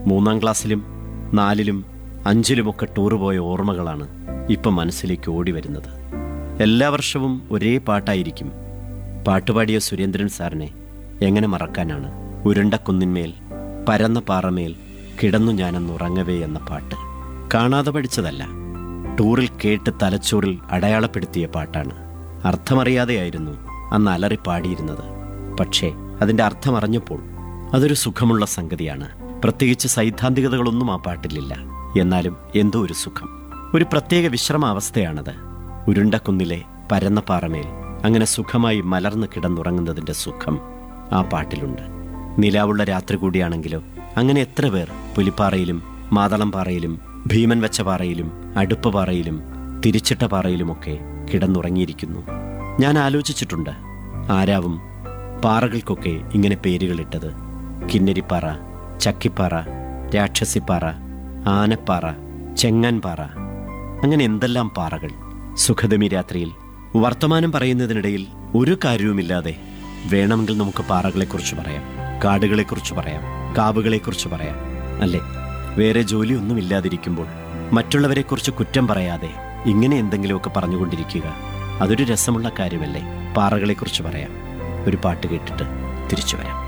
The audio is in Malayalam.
മൂന്നാം ക്ലാസ്സിലും നാലിലും അഞ്ചിലുമൊക്കെ ടൂർ പോയ ഓർമ്മകളാണ് ഇപ്പം മനസ്സിലേക്ക് ഓടി വരുന്നത് എല്ലാ വർഷവും ഒരേ പാട്ടായിരിക്കും പാട്ടുപാടിയ സുരേന്ദ്രൻ സാറിനെ എങ്ങനെ മറക്കാനാണ് ഉരുണ്ട കുന്നിന്മേൽ പരന്ന പാറമേൽ കിടന്നു ഞാനെന്നുറങ്ങവേ എന്ന പാട്ട് കാണാതെ പഠിച്ചതല്ല ടൂറിൽ കേട്ട് തലച്ചോറിൽ അടയാളപ്പെടുത്തിയ പാട്ടാണ് അർത്ഥമറിയാതെയായിരുന്നു അന്ന് അലറി പാടിയിരുന്നത് പക്ഷേ അതിൻ്റെ അർത്ഥം അറിഞ്ഞപ്പോൾ അതൊരു സുഖമുള്ള സംഗതിയാണ് പ്രത്യേകിച്ച് സൈദ്ധാന്തികതകളൊന്നും ആ പാട്ടിലില്ല എന്നാലും എന്തോ ഒരു സുഖം ഒരു പ്രത്യേക വിശ്രമാവസ്ഥയാണത് ഉരുണ്ട കുന്നിലെ പരന്ന പാറമേൽ അങ്ങനെ സുഖമായി മലർന്നു കിടന്നുറങ്ങുന്നതിൻ്റെ സുഖം ആ പാട്ടിലുണ്ട് നിലാവുള്ള രാത്രി കൂടിയാണെങ്കിലോ അങ്ങനെ എത്ര പേർ പുലിപ്പാറയിലും മാതളം പാറയിലും ഭീമൻ വെച്ച പാറയിലും അടുപ്പ് പാറയിലും തിരിച്ചിട്ട പാറയിലുമൊക്കെ കിടന്നുറങ്ങിയിരിക്കുന്നു ഞാൻ ആലോചിച്ചിട്ടുണ്ട് ആരാവും പാറകൾക്കൊക്കെ ഇങ്ങനെ പേരുകളിട്ടത് കിന്നരിപ്പാറ ചക്കിപ്പാറ രാക്ഷസിപ്പാറ ആനപ്പാറ ചെങ്ങാൻപാറ അങ്ങനെ എന്തെല്ലാം പാറകൾ സുഖദമി രാത്രിയിൽ വർത്തമാനം പറയുന്നതിനിടയിൽ ഒരു കാര്യവുമില്ലാതെ വേണമെങ്കിൽ നമുക്ക് പാറകളെക്കുറിച്ച് പറയാം കാടുകളെക്കുറിച്ച് പറയാം കാവുകളെക്കുറിച്ച് പറയാം അല്ലേ വേറെ ജോലിയൊന്നുമില്ലാതിരിക്കുമ്പോൾ മറ്റുള്ളവരെക്കുറിച്ച് കുറ്റം പറയാതെ ഇങ്ങനെ എന്തെങ്കിലുമൊക്കെ പറഞ്ഞുകൊണ്ടിരിക്കുക അതൊരു രസമുള്ള കാര്യമല്ലേ പാറകളെക്കുറിച്ച് പറയാം ഒരു പാട്ട് കേട്ടിട്ട് തിരിച്ചു വരാം